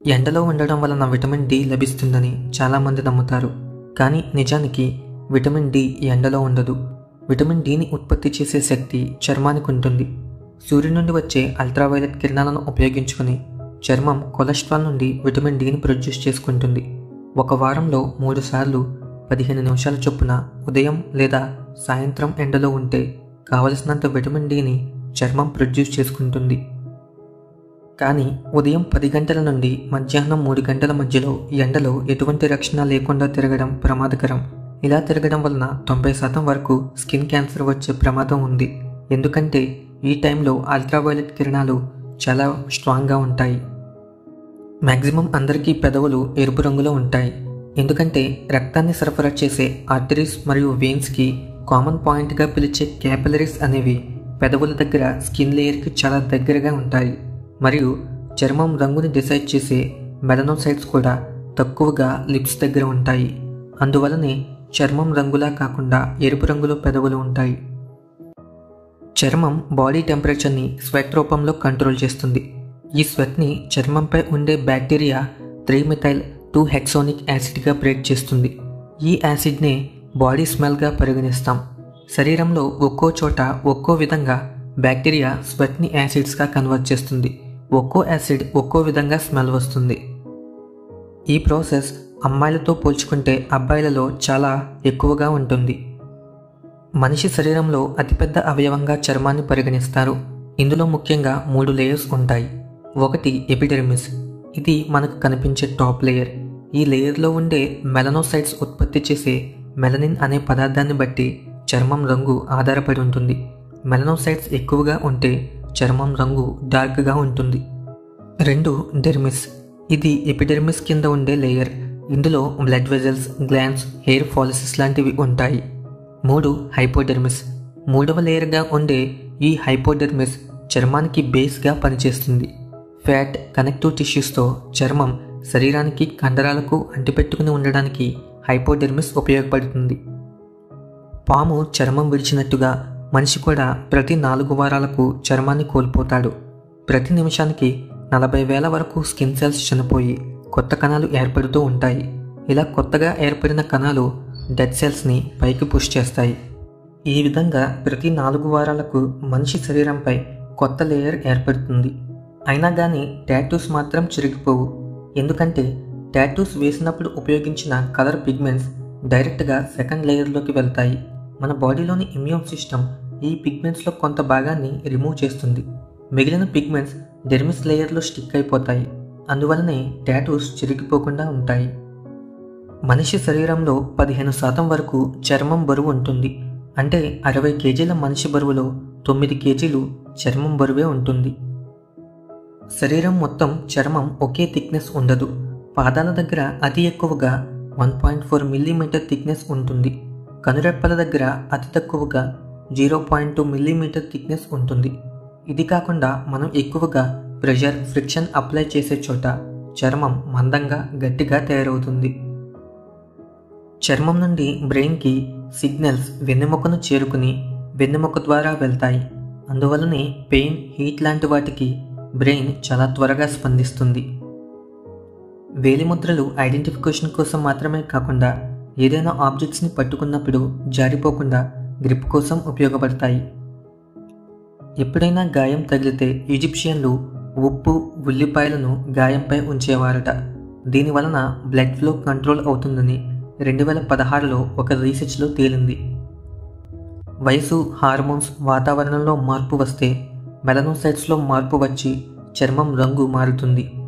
ఎండలో ఉండడం వలన విటమిన్ డి లభిస్తుందని చాలామంది నమ్ముతారు కానీ నిజానికి విటమిన్ డి ఎండలో ఉండదు విటమిన్ డిని ఉత్పత్తి చేసే శక్తి చర్మానికి ఉంటుంది సూర్యుడి నుండి వచ్చే అల్ట్రావైలెట్ కిరణాలను ఉపయోగించుకొని చర్మం కొలెస్ట్రాల్ నుండి విటమిన్ డిని ప్రొడ్యూస్ చేసుకుంటుంది ఒక వారంలో మూడు సార్లు పదిహేను నిమిషాల చొప్పున ఉదయం లేదా సాయంత్రం ఎండలో ఉంటే కావలసినంత విటమిన్ డిని చర్మం ప్రొడ్యూస్ చేసుకుంటుంది కానీ ఉదయం పది గంటల నుండి మధ్యాహ్నం మూడు గంటల మధ్యలో ఎండలో ఎటువంటి రక్షణ లేకుండా తిరగడం ప్రమాదకరం ఇలా తిరగడం వలన తొంభై శాతం వరకు స్కిన్ క్యాన్సర్ వచ్చే ప్రమాదం ఉంది ఎందుకంటే ఈ టైంలో అల్ట్రావైలెట్ కిరణాలు చాలా స్ట్రాంగ్గా ఉంటాయి మ్యాక్సిమం అందరికీ పెదవులు ఎరుపు రంగులో ఉంటాయి ఎందుకంటే రక్తాన్ని సరఫరా చేసే ఆర్టరీస్ మరియు వెయిన్స్కి కామన్ పాయింట్గా పిలిచే క్యాపిలరీస్ అనేవి పెదవుల దగ్గర స్కిన్ లేయర్కి చాలా దగ్గరగా ఉంటాయి మరియు చర్మం రంగుని డిసైడ్ చేసే మెలనోసైట్స్ కూడా తక్కువగా లిప్స్ దగ్గర ఉంటాయి అందువలనే చర్మం రంగులా కాకుండా ఎరుపు రంగులో పెదవులు ఉంటాయి చర్మం బాడీ టెంపరేచర్ని స్వెట్ రూపంలో కంట్రోల్ చేస్తుంది ఈ స్వెట్ని చర్మంపై ఉండే bacteria three methyl two hexanoic యాసిడ్గా బ్రేక్ చేస్తుంది ఈ యాసిడ్నే బాడీ స్మెల్గా పరిగణిస్తాం శరీరంలో ఒక్కో చోట ఒక్కో విధంగా బ్యాక్టీరియా స్వెట్ని యాసిడ్స్గా కన్వర్ట్ చేస్తుంది ఒక్కో యాసిడ్ ఒక్కో విధంగా స్మెల్ వస్తుంది ఈ ప్రాసెస్ అమ్మాయిలతో పోల్చుకుంటే అబ్బాయిలలో చాలా ఎక్కువగా ఉంటుంది మనిషి శరీరంలో అతిపెద్ద అవయవంగా చర్మాన్ని పరిగణిస్తారు ఇందులో ముఖ్యంగా మూడు లేయర్స్ ఉంటాయి ఒకటి ఎపిడెర్మిస్ ఇది మనకు కనిపించే టాప్ లేయర్ ఈ లేయర్లో ఉండే మెలనోసైట్స్ ఉత్పత్తి చేసే మెలనిన్ అనే పదార్థాన్ని బట్టి చర్మం రంగు ఆధారపడి ఉంటుంది మెలనోసైట్స్ ఎక్కువగా ఉంటే చర్మం రంగు డార్క్గా ఉంటుంది రెండు డెర్మిస్ ఇది ఎపిడెర్మిస్ కింద ఉండే లేయర్ ఇందులో blood vessels glands hair follicles లాంటివి ఉంటాయి మూడు హైపోడెర్మిస్ మూడవ లేయర్గా ఉండే ఈ హైపోడెర్మిస్ చర్మానికి బేస్గా పనిచేస్తుంది ఫ్యాట్ కనెక్టివ్ టిష్యూస్తో చర్మం శరీరానికి కండరాలకు అంటిపెట్టుకుని ఉండడానికి హైపోడెర్మిస్ ఉపయోగపడుతుంది పాము చర్మం విడిచినట్టుగా మనిషి కూడా ప్రతి నాలుగు వారాలకు చర్మాన్ని కోల్పోతాడు ప్రతి నిమిషానికి నలభై వేల వరకు స్కిన్ సెల్స్ చనిపోయి కొత్త కణాలు ఏర్పడుతూ ఉంటాయి ఇలా కొత్తగా ఏర్పడిన కణాలు డెడ్ సెల్స్ని పైకి పుష్ చేస్తాయి ఈ విధంగా ప్రతి నాలుగు వారాలకు మనిషి శరీరంపై కొత్త లేయర్ ఏర్పడుతుంది అయినా కానీ టాటూస్ మాత్రం చిరిగిపోవు ఎందుకంటే టాటూస్ వేసినప్పుడు ఉపయోగించిన కలర్ పిగ్మెంట్స్ డైరెక్ట్గా సెకండ్ లేయర్లోకి వెళ్తాయి మన బాడీలోని ఇమ్యూన్ సిస్టమ్ ఈ పిగ్మెంట్స్లో కొంత భాగాన్ని రిమూవ్ చేస్తుంది మిగిలిన పిగ్మెంట్స్ డెర్మిస్ లేయర్లో స్టిక్ అయిపోతాయి అందువలనే టాటూస్ చిరిగిపోకుండా ఉంటాయి మనిషి శరీరంలో పదిహేను శాతం వరకు చర్మం బరువు ఉంటుంది అంటే అరవై కేజీల మనిషి బరువులో తొమ్మిది కేజీలు చర్మం బరువే ఉంటుంది శరీరం మొత్తం చర్మం ఒకే థిక్నెస్ ఉండదు పాదాల దగ్గర అతి ఎక్కువగా one point four millimetre thickness ఉంటుంది కనురెప్పల దగ్గర అతి తక్కువగా zero point two millimetre thickness ఉంటుంది ఇది కాకుండా మనం ఎక్కువగా ప్రెషర్ ఫ్రిక్షన్ అప్లై చేసే చోట చర్మం మందంగా గట్టిగా తయారవుతుంది చర్మం నుండి బ్రెయిన్కి సిగ్నల్స్ వెన్నెముకను చేరుకుని వెన్నెముక ద్వారా వెళ్తాయి అందువలనే పెయిన్ హీట్ లాంటి వాటికి బ్రెయిన్ చాలా త్వరగా స్పందిస్తుంది వేలిముద్రలు ఐడెంటిఫికేషన్ కోసం మాత్రమే కాకుండా ఏదైనా ఆబ్జెక్ట్స్ని పట్టుకున్నప్పుడు జారిపోకుండా గ్రిప్ కోసం ఉపయోగపడతాయి ఎప్పుడైనా గాయం తగిలితే ఈజిప్షియన్లు ఉప్పు ఉల్లిపాయలను గాయంపై ఉంచేవారట దీని వలన బ్లడ్ ఫ్లో కంట్రోల్ అవుతుందని రెండు వేల పదహారులో ఒక రీసెర్చ్లో తేలింది వయసు హార్మోన్స్ వాతావరణంలో మార్పు వస్తే మెలనోసైట్స్లో మార్పు వచ్చి చర్మం రంగు మారుతుంది